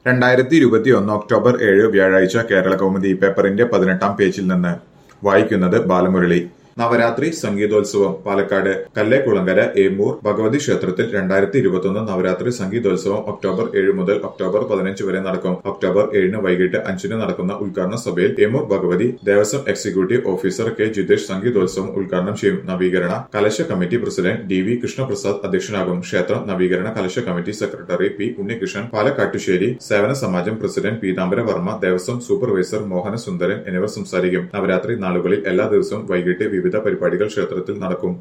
രണ്ടായിരത്തി ഇരുപത്തിയൊന്ന് ഒക്ടോബർ ഏഴ് വ്യാഴാഴ്ച കേരള കൗമുദി പേപ്പറിന്റെ പതിനെട്ടാം പേജിൽ നിന്ന് വായിക്കുന്നത് ബാലമുരളി നവരാത്രി സംഗീതോത്സവം പാലക്കാട് കല്ലേക്കുളങ്കര ഏമൂർ ഭഗവതി ക്ഷേത്രത്തിൽ രണ്ടായിരത്തി ഇരുപത്തൊന്ന് നവരാത്രി സംഗീതോത്സവം ഒക്ടോബർ ഏഴ് മുതൽ ഒക്ടോബർ പതിനഞ്ച് വരെ നടക്കും ഒക്ടോബർ ഏഴിന് വൈകിട്ട് അഞ്ചിന് നടക്കുന്ന ഉദ്ഘാടന സഭയിൽ Emoor Bhagavathi Devaswom executive officer K Jithesh സംഗീതോത്സവം ഉദ്ഘാടനം ചെയ്യും നവീകരണ കലശ committee president D V Krishnaprasad അധ്യക്ഷനാകും ക്ഷേത്രം നവീകരണ കലശ committee secretary P Unnikrishnan Palakkattussery സേവന സമാജം പ്രസിഡന്റ് പീതാംബര വർമ്മ ദേവസ്വം സൂപ്പർവൈസർ മോഹന സുന്ദരൻ എന്നിവർ സംസാരിക്കും നവരാത്രി നാളുകളിൽ എല്ലാ ദിവസവും വൈകിട്ട് വിവിധ പരിപാടികൾ ക്ഷേത്രത്തിൽ നടക്കും